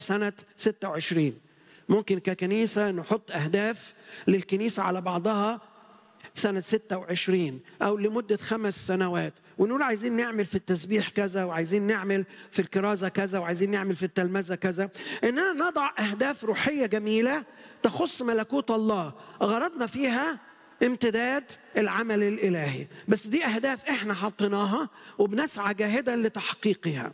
سنة 26 ممكن ككنيسة نحط أهداف للكنيسة على بعضها سنة 26 أو لمدة خمس سنوات ونقول عايزين نعمل في التسبيح كذا وعايزين نعمل في الكرازة كذا وعايزين نعمل في التلمذة كذا إننا نضع أهداف روحية جميلة تخص ملكوت الله غرضنا فيها امتداد العمل الإلهي بس دي أهداف إحنا حطيناها وبنسعى جاهدا لتحقيقها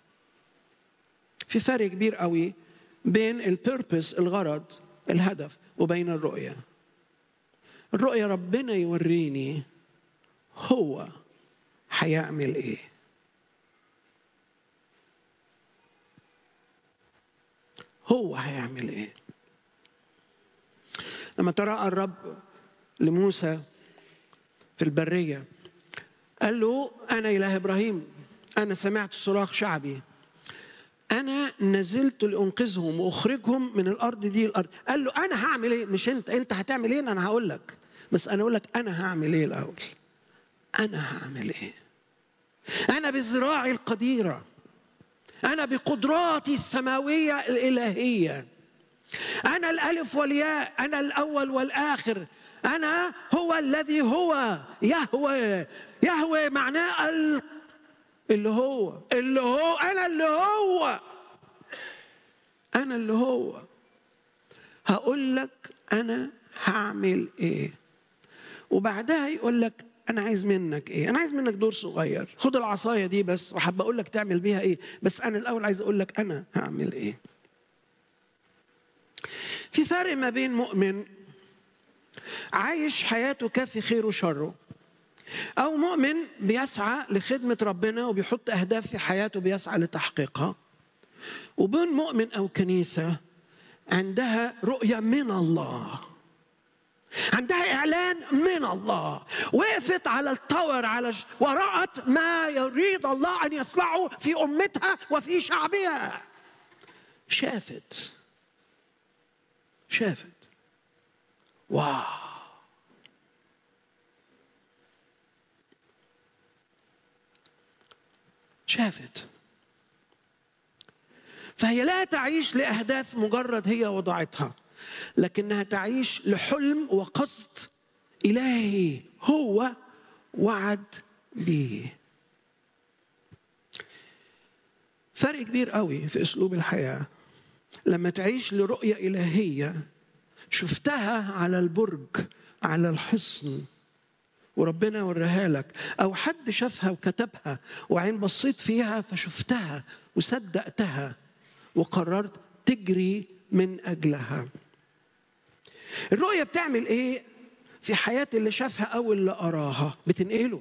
في فرق كبير قوي بين البيربس الغرض الهدف وبين الرؤيه الرؤيه ربنا يوريني هو هيعمل ايه هو هيعمل ايه لما تراءى الرب لموسى في البريه قال له انا اله ابراهيم انا سمعت صراخ شعبي انا نزلت لانقذهم واخرجهم من الارض دي الارض قال له انا هعمل ايه مش انت انت هتعمل ايه انا هقول لك بس انا اقول لك انا هعمل ايه الاول انا هعمل ايه انا بذراعي القديره انا بقدراتي السماويه الالهيه انا الالف والياء انا الاول والاخر انا هو الذي هو يهوى يهوى معناه اللي هو اللي هو انا اللي هو انا اللي هو هقول لك انا هعمل ايه وبعدها يقول لك انا عايز منك ايه انا عايز منك دور صغير خد العصايه دي بس وحابب اقول لك تعمل بيها ايه بس انا الاول عايز اقول لك انا هعمل ايه في فرق ما بين مؤمن عايش حياته كافي خير وشره أو مؤمن بيسعى لخدمة ربنا وبيحط أهداف في حياته بيسعى لتحقيقها وبين مؤمن أو كنيسة عندها رؤية من الله عندها إعلان من الله وقفت على الطور على ش... ورأت ما يريد الله أن يصنعه في أمتها وفي شعبها شافت شافت واو شافت فهي لا تعيش لاهداف مجرد هي وضعتها لكنها تعيش لحلم وقصد الهي هو وعد به فرق كبير قوي في اسلوب الحياه لما تعيش لرؤيه الهيه شفتها على البرج على الحصن وربنا وريها لك او حد شافها وكتبها وعين بصيت فيها فشفتها وصدقتها وقررت تجري من اجلها الرؤيه بتعمل ايه في حياه اللي شافها او اللي اراها بتنقله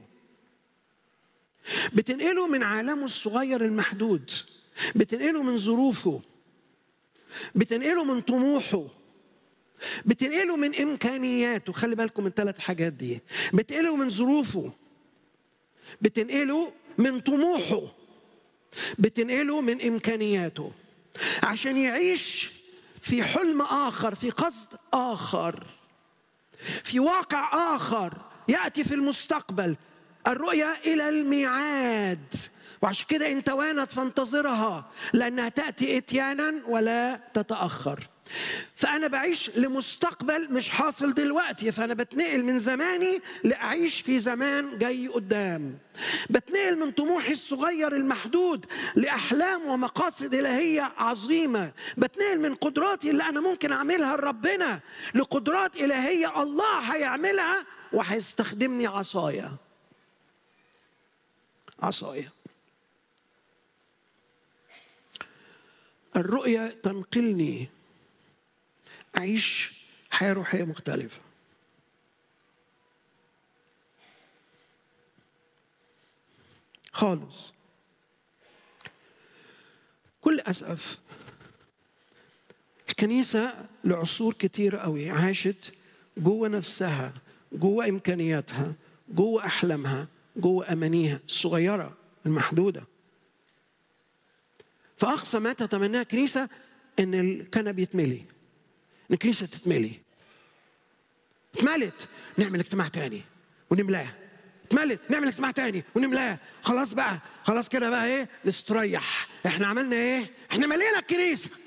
بتنقله من عالمه الصغير المحدود بتنقله من ظروفه بتنقله من طموحه بتنقله من امكانياته خلي بالكم من ثلاث حاجات دي بتنقله من ظروفه بتنقله من طموحه بتنقله من امكانياته عشان يعيش في حلم اخر في قصد اخر في واقع اخر ياتي في المستقبل الرؤيه الى الميعاد وعشان كده ان توانت فانتظرها لانها تاتي اتيانا ولا تتاخر فأنا بعيش لمستقبل مش حاصل دلوقتي فأنا بتنقل من زماني لأعيش في زمان جاي قدام بتنقل من طموحي الصغير المحدود لأحلام ومقاصد إلهية عظيمة بتنقل من قدراتي اللي أنا ممكن أعملها لربنا لقدرات إلهية الله هيعملها وهيستخدمني عصايا عصايا الرؤية تنقلني أعيش حياة روحية مختلفة خالص كل أسف الكنيسة لعصور كتير قوي عاشت جوه نفسها جوه إمكانياتها جوه أحلامها جوه أمانيها الصغيرة المحدودة فأقصى ما تتمناه الكنيسة إن الكنب يتملي إن الكنيسة تتملي اتملت نعمل اجتماع تاني ونملاه اتملت نعمل اجتماع تاني ونملاه خلاص بقى خلاص كده بقى ايه نستريح احنا عملنا ايه احنا ملينا الكنيسه